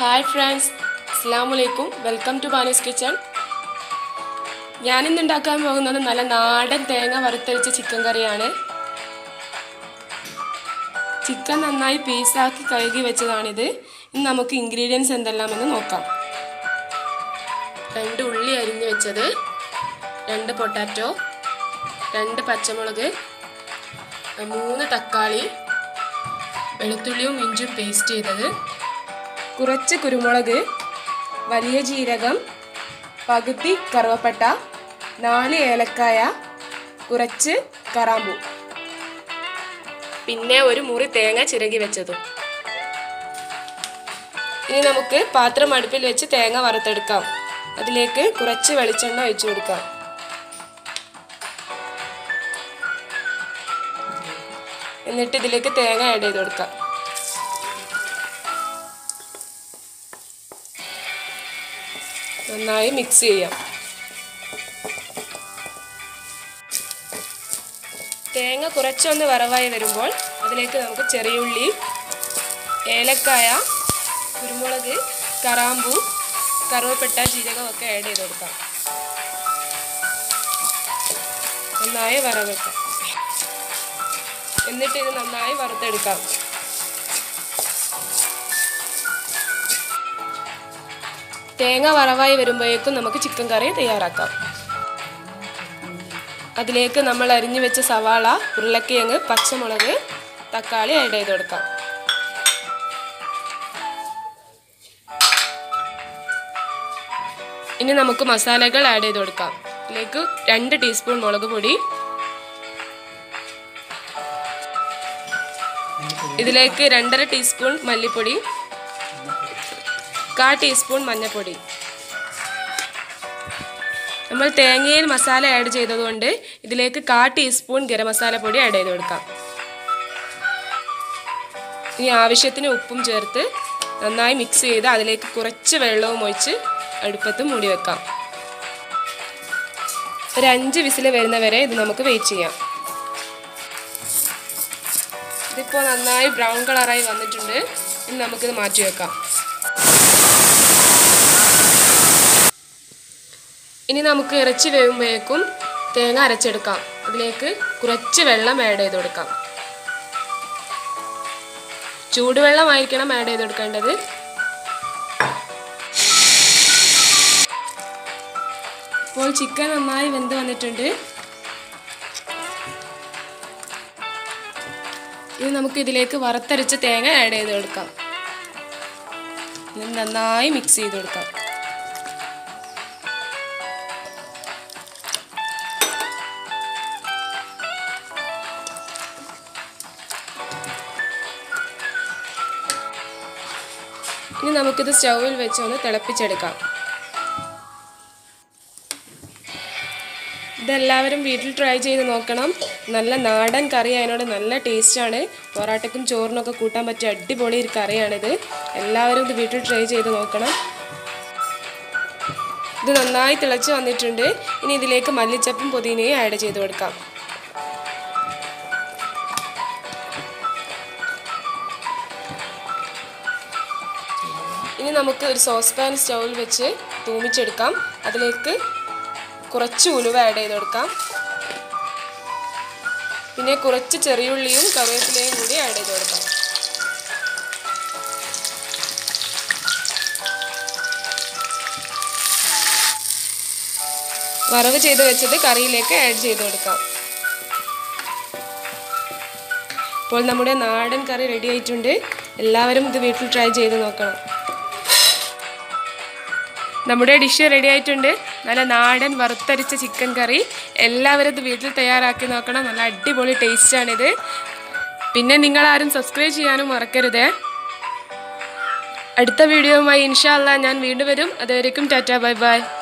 hi friends അസ്സാം വലൈക്കും welcome to ബാനീസ് kitchen ഞാനിന്ന് ഉണ്ടാക്കാൻ പോകുന്നത് നല്ല നാടൻ തേങ്ങ വറുത്തരിച്ച ചിക്കൻ കറിയാണ് ചിക്കൻ നന്നായി പീസാക്കി കഴുകി വെച്ചതാണിത് ഇനി നമുക്ക് ഇൻഗ്രീഡിയൻസ് എന്തെല്ലാമെന്ന് നോക്കാം രണ്ട് ഉള്ളി അരിഞ്ഞു വെച്ചത് രണ്ട് പൊട്ടാറ്റോ രണ്ട് പച്ചമുളക് മൂന്ന് തക്കാളി വെളുത്തുള്ളിയും ഇഞ്ചും പേസ്റ്റ് ചെയ്തത് കുറച്ച് കുരുമുളക് വലിയ ജീരകം പകുതി കറുവപ്പട്ട നാല് ഏലക്കായ കുറച്ച് കറാമ്പൂ പിന്നെ ഒരു മുറി തേങ്ങ ചിരകി വെച്ചതും ഇനി നമുക്ക് പാത്രം അടുപ്പിൽ വെച്ച് തേങ്ങ വറുത്തെടുക്കാം അതിലേക്ക് കുറച്ച് വെളിച്ചെണ്ണ ഒഴിച്ചു കൊടുക്കാം എന്നിട്ട് ഇതിലേക്ക് തേങ്ങ ആഡ് ചെയ്ത് കൊടുക്കാം നന്നായി മിക്സ് ചെയ്യാം തേങ്ങ കുറച്ചൊന്ന് വറവായി വരുമ്പോൾ അതിലേക്ക് നമുക്ക് ചെറിയുള്ളി ഏലക്കായ കുരുമുളക് കറാമ്പൂ കറുവപ്പെട്ട ജീരകം ഒക്കെ ആഡ് ചെയ്ത് കൊടുക്കാം നന്നായി വറവെക്കാം എന്നിട്ട് ഇത് നന്നായി വറുത്തെടുക്കാം തേങ്ങ വറവായി വരുമ്പോഴേക്കും നമുക്ക് ചിക്കൻ കറി തയ്യാറാക്കാം അതിലേക്ക് നമ്മൾ അരിഞ്ഞു വെച്ച സവാള ഉരുളക്കിഴങ്ങ് പച്ചമുളക് തക്കാളി ആഡ് ചെയ്ത് കൊടുക്കാം ഇനി നമുക്ക് മസാലകൾ ആഡ് ചെയ്ത് കൊടുക്കാം ഇതിലേക്ക് രണ്ട് ടീസ്പൂൺ മുളക് പൊടി ഇതിലേക്ക് രണ്ടര ടീസ്പൂൺ മല്ലിപ്പൊടി കാ ടീസ്പൂൺ മഞ്ഞൾപ്പൊടി നമ്മൾ തേങ്ങയിൽ മസാല ആഡ് ചെയ്തതുകൊണ്ട് ഇതിലേക്ക് കാ ടീസ്പൂൺ ഗരം മസാല പൊടി ആഡ് ചെയ്ത് കൊടുക്കാം ഇനി ആവശ്യത്തിന് ഉപ്പും ചേർത്ത് നന്നായി മിക്സ് ചെയ്ത് അതിലേക്ക് കുറച്ച് വെള്ളവും ഒഴിച്ച് അടുപ്പത്ത് മൂടി വെക്കാം ഒരു അഞ്ച് വിസിൽ വരുന്നവരെ ഇത് നമുക്ക് വെയിറ്റ് ചെയ്യാം ഇതിപ്പോൾ നന്നായി ബ്രൗൺ കളറായി വന്നിട്ടുണ്ട് ഇനി നമുക്കിത് മാറ്റി വെക്കാം ഇനി നമുക്ക് ഇറച്ചി വേകുമ്പോഴേക്കും തേങ്ങ അരച്ചെടുക്കാം അതിലേക്ക് കുറച്ച് വെള്ളം ആഡ് ചെയ്ത് കൊടുക്കാം ചൂടുവെള്ളമായിരിക്കണം ആഡ് ചെയ്ത് കൊടുക്കേണ്ടത് ഇപ്പോൾ ചിക്കൻ നന്നായി വെന്ത് വന്നിട്ടുണ്ട് ഇനി നമുക്ക് ഇതിലേക്ക് വറുത്തരച്ച തേങ്ങ ആഡ് ചെയ്ത് കൊടുക്കാം ഇത് നന്നായി മിക്സ് ചെയ്ത് കൊടുക്കാം ഇനി നമുക്കിത് സ്റ്റൗവിൽ വെച്ച് ഒന്ന് തിളപ്പിച്ചെടുക്കാം ഇതെല്ലാവരും വീട്ടിൽ ട്രൈ ചെയ്ത് നോക്കണം നല്ല നാടൻ കറി അതിനോട് നല്ല ടേസ്റ്റാണ് പൊറാട്ടയ്ക്കും ചോറിനൊക്കെ കൂട്ടാൻ പറ്റിയ അടിപൊളി ഒരു കറിയാണിത് എല്ലാവരും ഇത് വീട്ടിൽ ട്രൈ ചെയ്ത് നോക്കണം ഇത് നന്നായി തിളച്ച് വന്നിട്ടുണ്ട് ഇനി ഇതിലേക്ക് മല്ലിച്ചപ്പും പുതിനയും ആഡ് ചെയ്ത് കൊടുക്കാം ഇനി നമുക്ക് ഒരു സോസ് പാൻ സ്റ്റൗവിൽ വെച്ച് തൂമിച്ചെടുക്കാം അതിലേക്ക് കുറച്ച് ഉലുവ ആഡ് ചെയ്ത് കൊടുക്കാം പിന്നെ കുറച്ച് ചെറിയുള്ളിയും കറിവേപ്പിലയും കൂടി ആഡ് ചെയ്ത് കൊടുക്കാം വറവ് ചെയ്ത് വെച്ചത് കറിയിലേക്ക് ആഡ് ചെയ്ത് കൊടുക്കാം ഇപ്പോൾ നമ്മുടെ നാടൻ കറി റെഡി ആയിട്ടുണ്ട് എല്ലാവരും ഇത് വീട്ടിൽ ട്രൈ ചെയ്ത് നോക്കണം നമ്മുടെ ഡിഷ് റെഡി ആയിട്ടുണ്ട് നല്ല നാടൻ വറുത്തരിച്ച ചിക്കൻ കറി എല്ലാവരും ഇത് വീട്ടിൽ തയ്യാറാക്കി നോക്കണം നല്ല അടിപൊളി ടേസ്റ്റാണിത് പിന്നെ നിങ്ങളാരും സബ്സ്ക്രൈബ് ചെയ്യാനും മറക്കരുത് അടുത്ത വീഡിയോയുമായി ഇൻഷാല്ല ഞാൻ വീണ്ടും വരും അതുവരേക്കും ടാറ്റ ബൈ ബൈ